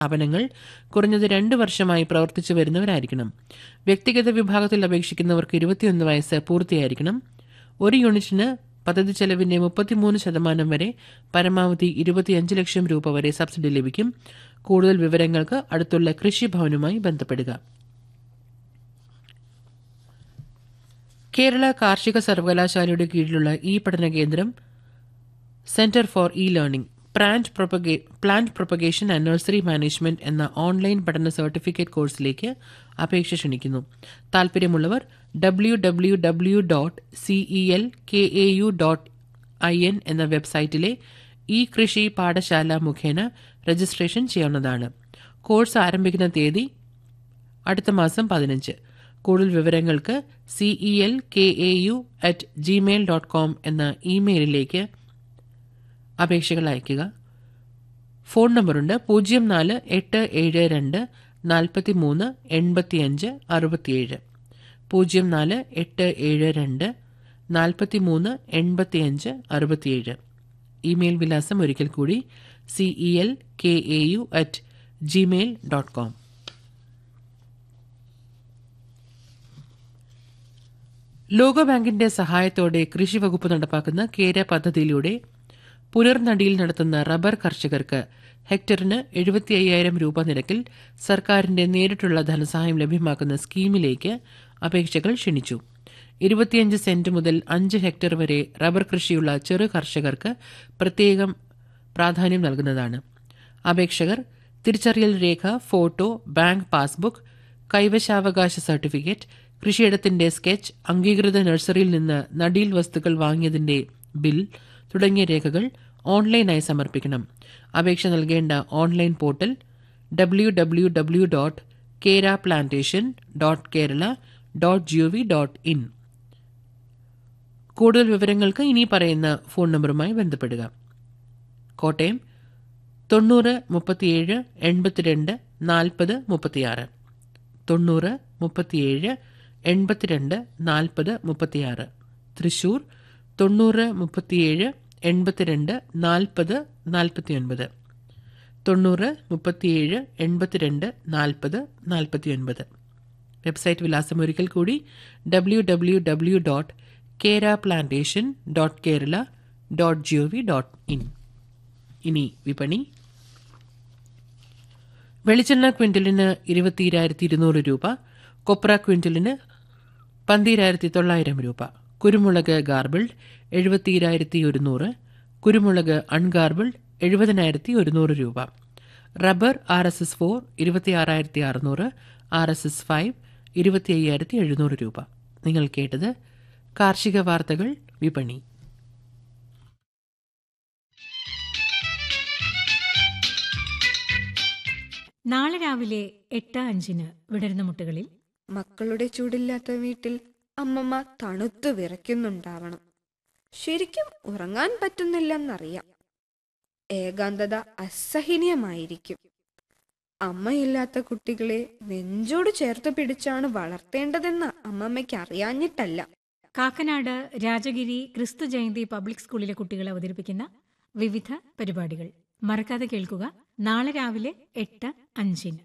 സ്ഥാപനങ്ങൾ കുറഞ്ഞത് രണ്ട് വർഷമായി പ്രവർത്തിച്ചു വരുന്നവരായിരിക്കണം വ്യക്തിഗത വിഭാഗത്തിൽ അപേക്ഷിക്കുന്നവർക്ക് ഇരുപത്തിയൊന്ന് വയസ്സ് പൂർത്തിയായിരിക്കണം ഒരു യൂണിറ്റിന് പദ്ധതി ചെലവിന്റെ മുപ്പത്തിമൂന്ന് ശതമാനം വരെ പരമാവധി ഇരുപത്തിയഞ്ച് ലക്ഷം രൂപ വരെ സബ്സിഡി ലഭിക്കും കൂടുതൽ വിവരങ്ങൾക്ക് അടുത്തുള്ള കൃഷിഭവനുമായി ബന്ധപ്പെടുക കേരള കാർഷിക സർവകലാശാലയുടെ കീഴിലുള്ള ഈ പഠന കേന്ദ്രം centre for E learning plant പ്രൊപ്പഗേ plant propagation and nursery management എന്ന ഓൺലൈൻ പഠന സർട്ടിഫിക്കറ്റ് കോഴ്സിലേക്ക് അപേക്ഷ ക്ഷണിക്കുന്നു താൽപ്പര്യമുള്ളവർ W W W dot CE L K A U dot I N എന്ന വെബ്സൈറ്റിലെ ഇ കൃഷി പാഠശാല മുഖേന രജിസ്ട്രേഷൻ ചെയ്യാവുന്നതാണ് കോഴ്സ് ആരംഭിക്കുന്ന തീയതി അടുത്ത മാസം പതിനഞ്ച് കൂടുതൽ വിവരങ്ങൾക്ക് CE L K A U at Gmail dot com എന്ന ഇമെയിലിലേക്ക് അപേക്ഷകൾ അയയ്ക്കുക ഫോൺ നമ്പറുണ്ട് പൂജ്യം നാല് എട്ട് ഏഴ് രണ്ട് നാൽപ്പത്തി മൂന്ന് എൺപത്തിയഞ്ച് അറുപത്തിയേഴ് പൂജ്യം നാല് എട്ട് ഏഴ് രണ്ട് നാൽപ്പത്തി മൂന്ന് എൺപത്തിയഞ്ച് അറുപത്തിയേഴ് ഇമെയിൽ വിലാസം ഒരിക്കൽ കൂടി CE L K A U at Gmail dot com ലോകബാങ്കിന്റെ സഹായത്തോടെ കൃഷി വകുപ്പ് നടപ്പാക്കുന്ന കേര പദ്ധതിയിലൂടെ പുനർനടിയിൽ നടത്തുന്ന റബ്ബർ കർഷകർക്ക് ഹെക്ടറിന് എഴുപത്തി അയ്യായിരം രൂപ നിരക്കിൽ സർക്കാരിന്റെ നേരിട്ടുള്ള ധനസഹായം ലഭ്യമാക്കുന്ന സ്കീമിലേക്ക് അപേക്ഷകൾ ക്ഷണിച്ചു ഇരുപത്തിയഞ്ച് സെന്റ് മുതൽ അഞ്ച് ഹെക്ടർ വരെ റബ്ബർ കൃഷിയുള്ള ചെറു കർഷകർക്ക് പ്രത്യേകം പ്രാധാന്യം നൽകുന്നതാണ് അപേക്ഷകർ തിരിച്ചറിയൽ രേഖ ഫോട്ടോ ബാങ്ക് പാസ്ബുക്ക് കൈവശാവകാശ സർട്ടിഫിക്കറ്റ് കൃഷിയിടത്തിന്റെ സ്കെച്ച് അംഗീകൃത നഴ്സറിയിൽ നിന്ന് നടീൽ വസ്തുക്കൾ വാങ്ങിയതിന്റെ ബിൽ തുടങ്ങിയ രേഖകൾ ഓൺലൈനായി സമർപ്പിക്കണം അപേക്ഷ നൽകേണ്ട online portal W W W dot Kera plantation dot Kerala dot G O V dot in കൂടുതൽ വിവരങ്ങൾക്ക് ഇനി പറയുന്ന ഫോൺ നമ്പറുമായി ബന്ധപ്പെടുക കോട്ടയം തൊണ്ണൂറ് മുപ്പത്തിയേഴ് എൺപത്തിരണ്ട് നാൽപ്പത് മുപ്പത്തിയാറ് തൊണ്ണൂറ് മുപ്പത്തിയേഴ് എൺപത്തിരണ്ട് നാൽപ്പത് മുപ്പത്തിയാറ് തൃശൂർ തൊണ്ണൂറ് മുപ്പത്തിയേഴ് എൺപത്തിരണ്ട് നാൽപ്പത് നാൽപ്പത്തിയൊൻപത് തൊണ്ണൂറ് മുപ്പത്തിയേഴ് എൺപത്തിരണ്ട് നാൽപ്പത് നാൽപ്പത്തിയൊൻപത് വെബ്സൈറ്റ് വിലാസം ഒരിക്കൽ കൂടി W W W dot Kera plantation dot Kerala dot G O V dot in ഇനി വിപണി വെളിച്ചെണ്ണ ക്വിന്റലിന് ഇരുപത്തിയിരായിരത്തി ഇരുന്നൂറ് രൂപ കൊപ്ര ക്വിന്റലിന് പന്തിരായിരത്തി തൊള്ളായിരം രൂപ കുരുമുളക് ഗാർബിൾഡ് എഴുപത്തിയിരായിരത്തി ഒരുന്നൂറ് കുരുമുളക് അൺഗാർബിൾഡ് എഴുപതിനായിരത്തി ഒരുന്നൂറ് രൂപ rubber R S S four ഇരുപത്തിയാറായിരത്തി അറുന്നൂറ് ആർ എസ് എസ് ഫൈവ് ഇരുപത്തി അയ്യായിരത്തി എഴുന്നൂറ് രൂപ നിങ്ങൾ കേട്ടത് കാർഷിക വാർത്തകൾ വിപണി നാളെ രാവിലെ എട്ട് അഞ്ചിന് വിടരുന്ന മുട്ടുകളിൽ മക്കളുടെ ചൂടില്ലാത്ത വീട്ടിൽ അമ്മമ്മ തണുത്തു വിറയ്ക്കുന്നുണ്ടാവണം ശരിക്കും ഉറങ്ങാൻ പറ്റുന്നില്ലെന്നറിയാം ഏകാന്തത അസഹനീയമായിരിക്കും അമ്മയില്ലാത്ത കുട്ടികളെ നെഞ്ചോട് ചേർത്ത് പിടിച്ചാണ് വളർത്തേണ്ടതെന്ന് അമ്മമ്മയ്ക്ക് അറിയാഞ്ഞിട്ടല്ല കാക്കനാട് രാജഗിരി ക്രിസ്തു ജയന്തി പബ്ലിക് സ്കൂളിലെ കുട്ടികൾ അവതരിപ്പിക്കുന്ന വിവിധ പരിപാടികൾ മറക്കാതെ കേൾക്കുക നാളെ രാവിലെ എട്ട് അഞ്ചിന്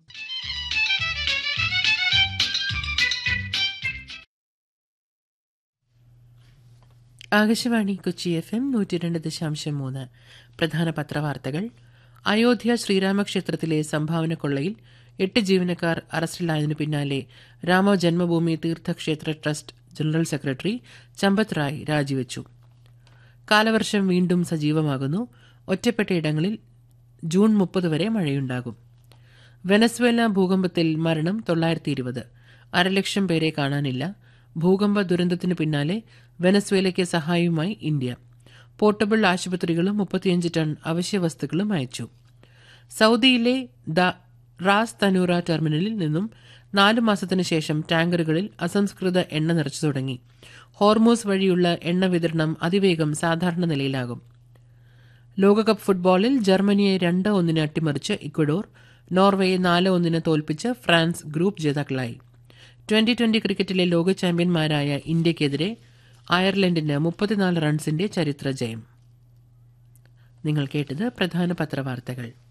ആകാശവാണി കൊച്ചി എഫ് എം നൂറ്റി രണ്ട് ദശാംശം മൂന്ന് പ്രധാന പത്രവാർത്തകൾ അയോധ്യ ശ്രീരാമക്ഷേത്രത്തിലെ സംഭാവന കൊള്ളയിൽ എട്ട് ജീവനക്കാർ അറസ്റ്റിലായതിനു പിന്നാലെ Rama Janmabhoomi Teerthkshetra trust general secretary Champat Rai രാജിവെച്ചു കാലവർഷം വീണ്ടും സജീവമാകുന്നു ഒറ്റപ്പെട്ട ഇടങ്ങളിൽ ജൂൺ മുപ്പത് വരെ മഴയുണ്ടാകും വെനസ്വേല ഭൂകമ്പത്തിൽ മരണം തൊള്ളായിരത്തി ഇരുപത് അരലക്ഷം പേരെ കാണാനില്ല ഭൂകമ്പ ദുരന്തത്തിനു പിന്നാലെ വെനസ്വേലയ്ക്ക് സഹായവുമായി ഇന്ത്യ പോർട്ടബിൾ ആശുപത്രികളും മുപ്പത്തിയഞ്ച് ടൺ അവശ്യ വസ്തുക്കളും അയച്ചു സൗദിയിലെ ദ റാസ് തനൂറ ടെർമിനലിൽ നിന്നും നാലു മാസത്തിനു ശേഷം ടാങ്കറുകളിൽ അസംസ്കൃത എണ്ണ നിറച്ചു തുടങ്ങി ഹോർമോസ് വഴിയുള്ള എണ്ണ വിതരണം അതിവേഗം സാധാരണ നിലയിലാകും ലോകകപ്പ് ഫുട്ബോളിൽ ജർമ്മനിയെ രണ്ട് ഒന്നിന് അട്ടിമറിച്ച് ഇക്വഡോർ നോർവേയെ നാല് ഒന്നിന് തോൽപ്പിച്ച് ഫ്രാൻസ് ഗ്രൂപ്പ് ജേതാക്കളായി ട്വന്റി ട്വന്റി ക്രിക്കറ്റിലെ ലോക ചാമ്പ്യന്മാരായ ഇന്ത്യക്കെതിരെ അയർലൻഡിന് മുപ്പത്തിനാല് റൺസിന്റെ ചരിത്ര ജയം നിങ്ങൾ കേട്ടത് പ്രധാന പത്രവാർത്തകൾ